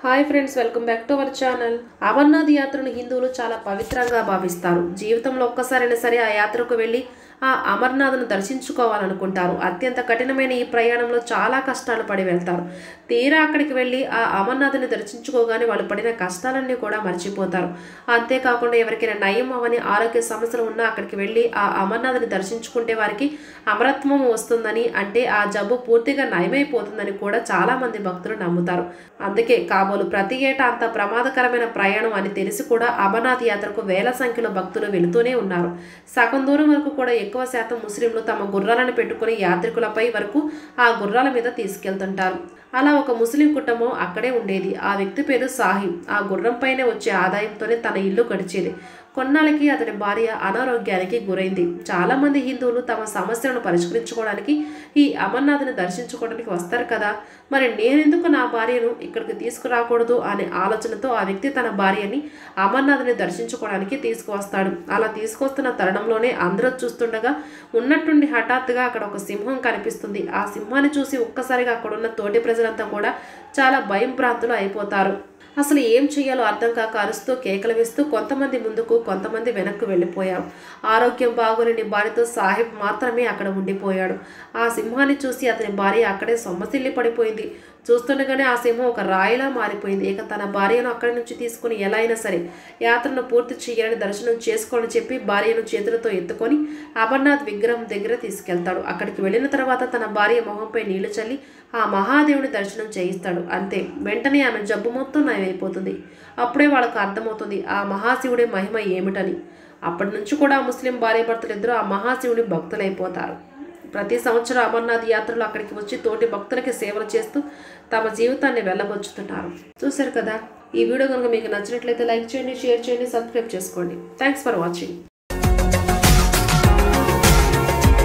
hi friends welcome back to our channel Amarnath యాత్రను హిందువులు చాలా పవిత్రంగా భావిస్తారు జీవితంలో ఒక్కసారైనా సరే ఆ యాత్రకు వెళ్ళి ఆ అమర్నాథ్ను దర్శించుకోవాలనుకుంటారు అత్యంత కఠినమైన ఈ ప్రయాణంలో చాలా కష్టాలు పడి వెళ్తారు తీరా అక్కడికి వెళ్ళి ఆ అమర్నాథ్ని దర్శించుకోగానే వాళ్ళు పడిన కష్టాలన్నీ కూడా మర్చిపోతారు అంతేకాకుండా ఎవరికైనా నయం అవని ఆరోగ్య సమస్యలు ఉన్నా అక్కడికి వెళ్ళి ఆ అమర్నాథ్ని దర్శించుకుంటే వారికి అమరత్వం వస్తుందని అంటే ఆ జబ్బు పూర్తిగా నయమైపోతుందని కూడా చాలా మంది భక్తులు నమ్ముతారు అందుకే కాబోలు ప్రతి ఏటా అంత ప్రమాదకరమైన ప్రయాణం అని తెలిసి కూడా అమర్నాథ్ యాత్రకు వేల సంఖ్యలో భక్తులు వెళుతూనే ఉన్నారు సగం దూరం వరకు కూడా ఎక్కువ శాతం ముస్లింలు తమ గుర్రాలను పెట్టుకుని యాత్రికులపై వరకు ఆ గుర్రాల మీద తీసుకెళ్తుంటారు అలా ఒక ముస్లిం కుటుంబం అక్కడే ఉండేది ఆ వ్యక్తి పేరు సాహిబ్ ఆ గుర్రం పైనే వచ్చే ఆదాయంతోనే తన ఇల్లు గడిచేది కొన్నాళ్ళకి అతని భార్య అనారోగ్యానికి గురైంది చాలామంది హిందువులు తమ సమస్యలను పరిష్కరించుకోవడానికి ఈ అమర్నాథ్ని దర్శించుకోవడానికి వస్తారు కదా మరి నేనెందుకు నా భార్యను ఇక్కడికి తీసుకురాకూడదు అనే ఆలోచనతో ఆ వ్యక్తి తన భార్యని అమర్నాథ్ని దర్శించుకోవడానికి తీసుకువస్తాడు అలా తీసుకొస్తున్న తరుణంలోనే అందరూ చూస్తుండగా ఉన్నట్టుండి హఠాత్తుగా అక్కడ ఒక సింహం కనిపిస్తుంది ఆ సింహాన్ని చూసి ఒక్కసారిగా అక్కడున్న తోటి ప్రజలంతా కూడా చాలా భయం భ్రాంతులు అయిపోతారు అసలు ఏం చేయాలో అర్థం కాక అరుస్తూ కేకలు వేస్తూ కొంతమంది ముందుకు కొంతమంది వెనక్కు వెళ్ళిపోయారు ఆరోగ్యం బాగోలేని భార్యతో సాహిబ్ మాత్రమే అక్కడ ఉండిపోయాడు ఆ సింహాన్ని చూసి అతని భార్య అక్కడే సొమ్మసిల్లి పడిపోయింది చూస్తుండగానే ఆ సింహం ఒక రాయిలా మారిపోయింది ఇక తన భార్యను అక్కడి నుంచి తీసుకుని ఎలా అయినా సరే యాత్రను పూర్తి చేయాలని దర్శనం చేసుకోవాలని చెప్పి భార్యను చేతులతో ఎత్తుకొని అమర్నాథ్ విగ్రహం దగ్గర తీసుకెళ్తాడు అక్కడికి వెళ్ళిన తర్వాత తన భార్య మొహంపై నీళ్లు చల్లి ఆ మహాదేవుని దర్శనం చేయిస్తాడు అంతే వెంటనే ఆమె జబ్బు మొత్తం నయమైపోతుంది అప్పుడే వాళ్ళకు అర్థమవుతుంది ఆ మహాశివుడి మహిమ ఏమిటని అప్పటి నుంచి కూడా ముస్లిం భార్యాభర్తలు ఇద్దరు ఆ మహాశివుని భక్తులైపోతారు ప్రతి సంవత్సరం అమర్నాథ్ యాత్రలు అక్కడికి వచ్చి తోటి భక్తులకి సేవలు చేస్తూ తమ జీవితాన్ని వెళ్ళబొచ్చుతున్నారు చూశారు కదా ఈ వీడియో కనుక మీకు నచ్చినట్లయితే లైక్ చేయండి షేర్ చేయండి సబ్స్క్రైబ్ చేసుకోండి థ్యాంక్స్ ఫర్ వాచింగ్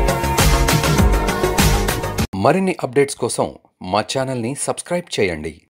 మరిన్ని అప్డేట్స్ కోసం మా ఛానల్ని సబ్స్క్రైబ్ చేయండి